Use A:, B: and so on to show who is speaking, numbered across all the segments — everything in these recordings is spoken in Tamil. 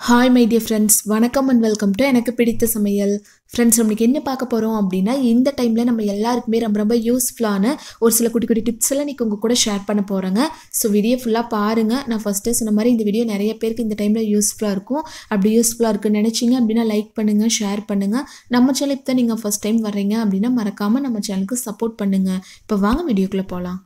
A: ஹாய் மை டியர் ஃப்ரெண்ட்ஸ் வணக்கம் அண்ட் வெல்கம் டு எனக்கு பிடித்த சமையல் ஃப்ரெண்ட்ஸ் நம்மளுக்கு என்ன பார்க்க போகிறோம் அப்படின்னா இந்த டைமில் நம்ம எல்லாருக்குமே ரொம்ப ரொம்ப யூஸ்ஃபுல்லான ஒரு சில குட்டி குட்டி டிப்ஸ் எல்லாம் இன்றைக்கி உங்கள் கூட ஷேர் பண்ண போகிறேங்க ஸோ வீடியோ ஃபுல்லாக பாருங்கள் நான் ஃபஸ்ட்டே சொன்ன மாதிரி இந்த வீடியோ நிறைய பேருக்கு இந்த டைமில் யூஸ்ஃபுல்லாக இருக்கும் அப்படி யூஸ்ஃபுல்லாக இருக்குன்னு நினச்சிங்க அப்படின்னா லைக் பண்ணுங்கள் ஷேர் பண்ணுங்கள் நம்ம சேனலுக்கு தான் நீங்கள் ஃபஸ்ட் டைம் வர்றீங்க அப்படின்னா மறக்காமல் நம்ம சேனலுக்கு சப்போர்ட் பண்ணுங்கள் இப்போ வாங்க வீடியோக்குள்ளே போகலாம்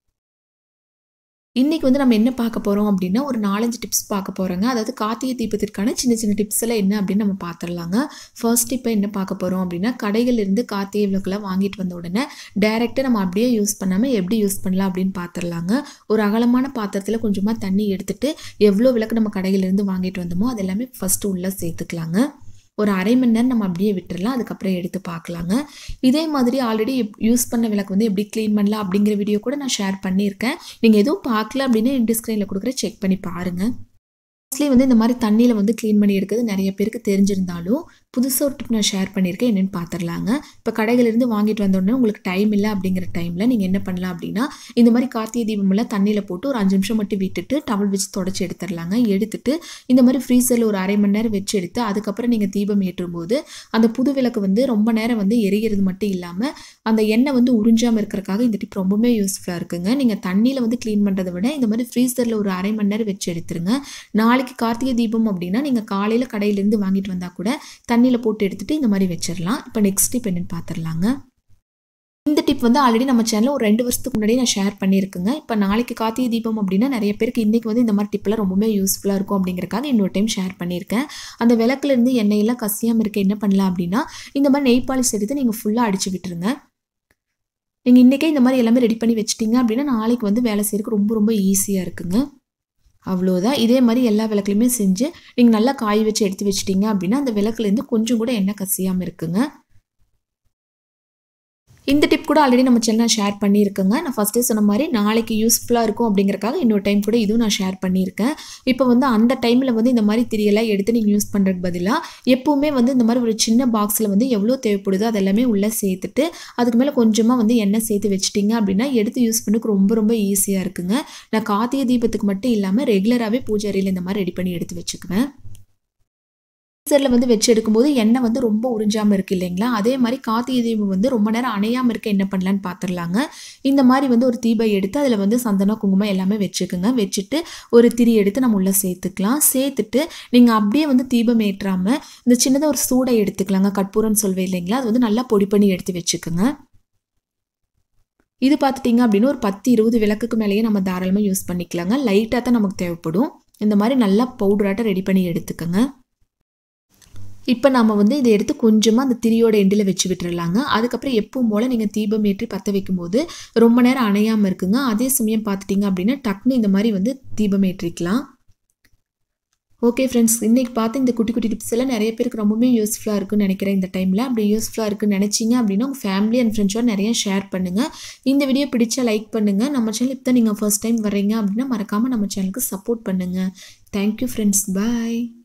A: இன்றைக்கி வந்து நம்ம என்ன பார்க்க போகிறோம் அப்படின்னா ஒரு நாலஞ்சு டிப்ஸ் பார்க்க போகிறோங்க அதாவது கார்த்திகை தீபத்திற்கான சின்ன சின்ன டிப்ஸ் எல்லாம் என்ன அப்படின்னு நம்ம பார்த்துடலாங்க ஃபர்ஸ்ட் இப்போ என்ன பார்க்க போகிறோம் அப்படின்னா கடைகளிலிருந்து கார்த்திகை விளக்குலாம் வாங்கிட்டு வந்த உடனே டைரெக்டாக நம்ம அப்படியே யூஸ் பண்ணாமல் எப்படி யூஸ் பண்ணலாம் அப்படின்னு பார்த்துடலாங்க ஒரு அகலமான பாத்திரத்தில் கொஞ்சமாக தண்ணி எடுத்துட்டு எவ்வளோ விளக்கு நம்ம கடையிலேருந்து வாங்கிட்டு வந்தோமோ அது எல்லாமே ஃபஸ்ட்டு உள்ளே சேர்த்துக்கலாங்க ஒரு அரை மணி நேரம் நம்ம அப்படியே விட்டுறலாம் அதுக்கப்புறம் எடுத்து பார்க்கலாங்க இதே மாதிரி ஆல்ரெடி யூஸ் பண்ண விளக்கு வந்து எப்படி க்ளீன் பண்ணலாம் அப்படிங்கிற வீடியோ கூட நான் ஷேர் பண்ணியிருக்கேன் நீங்கள் எதுவும் பார்க்கல அப்படின்னு இந்த ஸ்க்ரீனில் கொடுக்குற செக் பண்ணி பாருங்கள் மோஸ்ட்லி வந்து இந்த மாதிரி தண்ணியில் வந்து க்ளீன் பண்ணி எடுக்கிறது நிறைய பேருக்கு தெரிஞ்சிருந்தாலும் புதுசாக ஒரு டிப் நான் ஷேர் பண்ணியிருக்கேன் என்னென்னு பார்த்துடலாங்க இப்போ கடைகளிலிருந்து வாங்கிட்டு வந்தோடனே உங்களுக்கு டைம் இல்லை அப்படிங்கிற டைமில் நீங்கள் என்ன பண்ணலாம் அப்படின்னா இந்த மாதிரி கார்த்திகை தீபமெல்லாம் தண்ணியில் போட்டு ஒரு அஞ்சு நிமிஷம் மட்டும் விட்டுட்டு டவல் வச்சு தொடச்சி எடுத்துடலாங்க எடுத்துட்டு இந்த மாதிரி ஃப்ரீசரில் ஒரு அரை மணி நேரம் வச்சு எடுத்து அதுக்கப்புறம் நீங்கள் தீபம் ஏற்றும் போது அந்த புது விளக்கு வந்து ரொம்ப நேரம் வந்து எரிகிறது மட்டும் இல்லாமல் அந்த எண்ணெய் வந்து உறிஞ்சாமல் இருக்கிறக்காக இந்த டிப் ரொம்பவே யூஸ்ஃபுல்லாக இருக்குங்க நீங்கள் தண்ணியில் வந்து க்ளீன் பண்ணுறதை விட இந்த மாதிரி ஃப்ரீசரில் ஒரு அரை மணி நேரம் வச்சு எடுத்துருங்க நாளைக்கு கார்த்திகை தீபம் அப்படின்னா நீங்கள் காலையில் கடையிலேருந்து வாங்கிட்டு வந்தால் கூட தண்ணியில் போட்டு எடுத்துகிட்டு இந்த மாதிரி வச்சிடலாம் இப்போ நெக்ஸ்ட் டிப் என்னென்னு பார்த்துடலாங்க இந்த டிப் வந்து ஆல்ரெடி நம்ம சேனலில் ஒரு ரெண்டு வருஷத்துக்கு முன்னாடி நான் ஷேர் பண்ணியிருக்கேங்க இப்போ நாளைக்கு கார்த்திகை தீபம் அப்படின்னா நிறைய பேருக்கு இன்றைக்கி வந்து இந்த மாதிரி டிப்லாம் ரொம்பவே யூஸ்ஃபுல்லாக இருக்கும் அப்படிங்கிறக்காக இன்னொரு டைம் ஷேர் பண்ணியிருக்கேன் அந்த விளக்குலேருந்து எண்ணெயெல்லாம் கசியாமல் இருக்க என்ன பண்ணலாம் அப்படின்னா இந்த மாதிரி நெய் பாலிஷ் எடுத்து நீங்கள் ஃபுல்லாக அடிச்சு விட்டுருங்க நீங்கள் இன்றைக்கே இந்த மாதிரி எல்லாமே ரெடி பண்ணி வச்சிட்டிங்க அப்படின்னா நாளைக்கு வந்து வேலை செய்யறதுக்கு ரொம்ப ரொம்ப ஈஸியாக இருக்குங்க அவ்வளோதான் இதே மாதிரி எல்லா விளக்குலையுமே செஞ்சு நீங்கள் நல்லா காய வச்சு எடுத்து வச்சிட்டிங்க அப்படின்னா அந்த விளக்குலேருந்து கொஞ்சம் கூட எண்ணெய் கசியாமல் இருக்குங்க இந்த டிப் கூட ஆல்ரெடி நம்ம சேனல் ஷேர் பண்ணியிருக்கேங்க நான் ஃபஸ்ட்டே சொன்ன மாதிரி நாளைக்கு யூஸ்ஃபுல்லாக இருக்கும் அப்படிங்கிறக்காக இன்னொரு டைம் கூட இதுவும் நான் ஷேர் பண்ணியிருக்கேன் இப்போ வந்து அந்த டைமில் வந்து இந்த மாதிரி திரியெல்லாம் எடுத்து நீங்கள் யூஸ் பண்ணுறதுக்கு பதிலாக எப்போவுமே வந்து இந்த மாதிரி ஒரு சின்ன பாக்ஸில் வந்து எவ்வளோ தேவைப்படுதோ அது எல்லாமே உள்ளே சேர்த்துட்டு அதுக்கு மேலே கொஞ்சமாக வந்து எண்ணெய் சேர்த்து வச்சிட்டிங்க அப்படின்னா எடுத்து யூஸ் பண்ணுறதுக்கு ரொம்ப ரொம்ப ஈஸியாக இருக்குங்க நான் கார்த்திகை தீபத்துக்கு மட்டும் இல்லாமல் ரெகுலராகவே பூஜை அறையில் இந்த மாதிரி ரெடி பண்ணி எடுத்து வச்சுக்குவேன் ஃப்ரீசரில் வந்து வச்சு எடுக்கும்போது எண்ணெய் வந்து ரொம்ப உறிஞ்சாமல் இருக்குது இல்லைங்களா அதே மாதிரி கார்த்திகை தீபம் வந்து ரொம்ப நேரம் அணையாமல் இருக்க என்ன பண்ணலான்னு பார்த்துடலாங்க இந்த மாதிரி வந்து ஒரு தீபை எடுத்து அதில் வந்து சந்தனம் குங்குமம் எல்லாமே வச்சுக்கோங்க வச்சுட்டு ஒரு திரி எடுத்து நம்ம உள்ளே சேர்த்துக்கலாம் சேர்த்துட்டு நீங்கள் அப்படியே வந்து தீபம் ஏற்றாமல் இந்த சின்னதாக ஒரு சூடை எடுத்துக்கலாங்க கற்பூரம்னு சொல்வேன் இல்லைங்களா அது வந்து நல்லா பொடி பண்ணி எடுத்து வச்சுக்கோங்க இது பார்த்துட்டிங்க அப்படின்னு ஒரு பத்து இருபது விளக்குக்கு மேலேயே நம்ம தாராளமாக யூஸ் பண்ணிக்கலாங்க லைட்டாக தான் நமக்கு தேவைப்படும் இந்த மாதிரி நல்லா பவுடராட்டம் ரெடி பண்ணி எடுத்துக்கோங்க இப்போ நம்ம வந்து இதை எடுத்து கொஞ்சமாக அந்த திரியோட எண்டில் வச்சு விட்டுறலாங்க அதுக்கப்புறம் எப்பவும் போல் நீங்கள் தீபம் ஏற்றி பற்ற வைக்கும்போது ரொம்ப நேரம் அணையாமல் இருக்குங்க அதே சமயம் பார்த்துட்டிங்க அப்படின்னா டக்குன்னு இந்த மாதிரி வந்து தீபம் ஏற்றிக்கலாம் ஓகே ஃப்ரெண்ட்ஸ் இன்றைக்கி பார்த்து இந்த குட்டி குட்டி டிப்ஸ் எல்லாம் நிறைய பேருக்கு ரொம்பவே யூஸ்ஃபுல்லாக இருக்குன்னு நினைக்கிறேன் இந்த டைமில் அப்படி யூஸ்ஃபுல்லாக இருக்குன்னு நினச்சிங்க அப்படின்னா உங்கள் ஃபேமிலி அண்ட் ஃப்ரெண்ட்ஸோட நிறைய ஷேர் பண்ணுங்கள் இந்த வீடியோ பிடிச்சா லைக் பண்ணுங்கள் நம்ம சேனல் இப்போ தான் நீங்கள் ஃபர்ஸ்ட் டைம் வர்றீங்க அப்படின்னா மறக்காமல் நம்ம சேனலுக்கு சப்போர்ட் பண்ணுங்கள் தேங்க்யூ ஃப்ரெண்ட்ஸ் பாய்